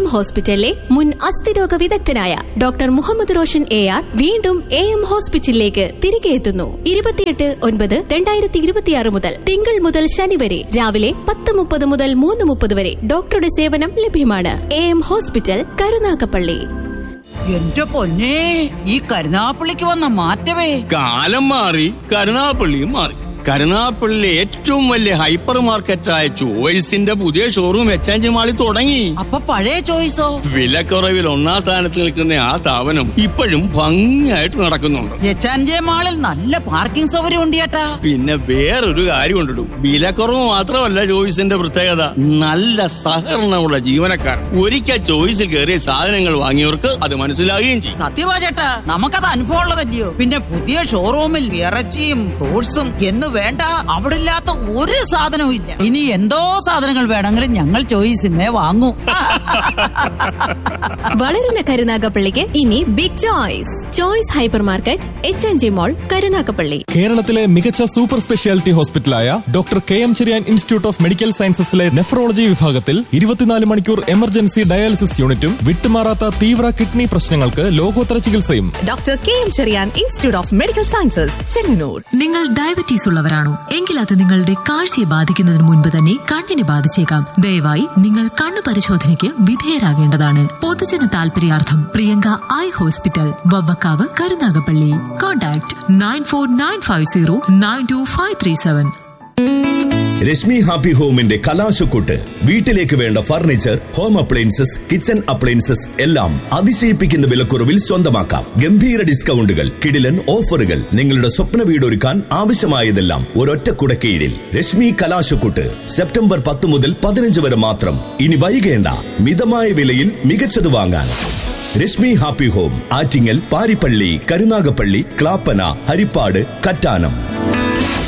M ഹോസ്പിറ്റലിലെ മുൻ അസ്ഥിരോഗ വിദഗ്ധനായ doctor Muhammad Roshan A R വീണ്ടും എ എം ഹോസ്പിറ്റലിലേക്ക് തിരികെ എത്തുന്നു ഇരുപത്തിയെട്ട് ഒൻപത് രണ്ടായിരത്തി ഇരുപത്തിയാറ് മുതൽ തിങ്കൾ മുതൽ ശനി വരെ രാവിലെ പത്ത് മുപ്പത് മുതൽ മൂന്ന് മുപ്പത് വരെ ഡോക്ടറുടെ സേവനം ലഭ്യമാണ് എ എം ഹോസ്പിറ്റൽ കരുനാഗപ്പള്ളി എന്റെ പൊന്നെ ഈ കരുനാപ്പള്ളിക്ക് വന്ന മാറ്റമേ കാലം മാറി കരുനാപ്പള്ളിയും മാറി കരുനാപ്പള്ളിയിലെ ഏറ്റവും വലിയ ഹൈപ്പർ മാർക്കറ്റായ ചോയ്സിന്റെ പുതിയ ഷോറൂം എക്സ്ചേഞ്ച് മാളിൽ തുടങ്ങി അപ്പൊ പഴയ ചോയ്സോ വിലക്കുറവിൽ ഒന്നാം സ്ഥാനത്ത് നിൽക്കുന്ന ആ സ്ഥാപനം ഇപ്പോഴും ഭംഗിയായിട്ട് നടക്കുന്നുണ്ട് എച്ചാൻജെ മാളിൽ നല്ല പാർക്കിംഗ് സൗകര്യം ഉണ്ട് ചേട്ടാ പിന്നെ വേറൊരു കാര്യം ഉണ്ടിടും വിലക്കുറവ് മാത്രമല്ല ചോയ്സിന്റെ പ്രത്യേകത നല്ല സഹകരണമുള്ള ജീവനക്കാർ ഒരിക്കൽ ചോയ്സിൽ കയറിയ സാധനങ്ങൾ വാങ്ങിയവർക്ക് അത് മനസ്സിലാകുകയും ചെയ്യും സത്യമാ ചേട്ടാ നമുക്കത് അനുഭവം ഉള്ളതല്ലയോ പിന്നെ പുതിയ ഷോറൂമിൽ ഇറച്ചിയും ഫ്രൂട്ട്സും എന്ന് വേണ്ട അവിടെ ഇല്ലാത്ത ഒരു സാധനവും ഇല്ല ഇനി എന്തോ സാധനങ്ങൾ വേണമെങ്കിലും ഞങ്ങൾ ചോയ്സിനെ വാങ്ങൂ വളരുന്ന കരുനാഗപ്പള്ളിക്ക് ഇനി big choice choice hypermarket H N G mall Karunagappally കേരളത്തിലെ മികച്ച സൂപ്പർ സ്പെഷ്യാലിറ്റി ഹോസ്പിറ്റലായ doctor K M Cherian institute of medical സയൻസസിലെ നെഫ്രോളജി വിഭാഗത്തിൽ ഇരുപത്തിനാല് മണിക്കൂർ എമർജൻസി ഡയാലിസിസ് യൂണിറ്റും വിട്ടുമാറാത്ത തീവ്ര കിഡ്നി പ്രശ്നങ്ങൾക്ക് ലോകോത്തര ചികിത്സയും doctor K M Cherian institute of medical sciences Chengannur നിങ്ങൾ ഡയബറ്റീസ് ഉള്ളവരാണോ എങ്കിൽ അത് നിങ്ങളുടെ കാഴ്ചയെ ബാധിക്കുന്നതിന് മുൻപ് തന്നെ കണ്ണിനെ ബാധിച്ചേക്കാം ദയവായി നിങ്ങൾ കണ്ണു പരിശോധനയ്ക്ക് വിധേയരാകേണ്ടതാണ് പൊതുജന താൽപര്യാർത്ഥം Priyanka eye hospital Vavvakkavu Karunagappally contact nine four nine five zero nine two five three seven Rashmi happy ഹോമിന്റെ കലാശക്കൂട്ട് വീട്ടിലേക്ക് വേണ്ട furniture home appliances kitchen appliances എല്ലാം അതിശയിപ്പിക്കുന്ന വിലക്കുറവിൽ സ്വന്തമാക്കാം ഗംഭീര ഡിസ്കൗണ്ടുകൾ കിടിലൻ ഓഫറുകൾ നിങ്ങളുടെ സ്വപ്ന വീടൊരുക്കാൻ ആവശ്യമായതെല്ലാം ഒരൊറ്റ കുടക്കീഴിൽ രശ്മി കലാശക്കൂട്ട് സെപ്റ്റംബർ പത്ത് മുതൽ പതിനഞ്ച് വരെ മാത്രം ഇനി വൈകേണ്ട മിതമായ വിലയിൽ മികച്ചത് വാങ്ങാൻ രശ്മി ഹാപ്പി ഹോം ആറ്റിങ്ങൽ പാരിപ്പള്ളി കരുനാഗപ്പള്ളി ക്ലാപ്പന ഹരിപ്പാട് കറ്റാനം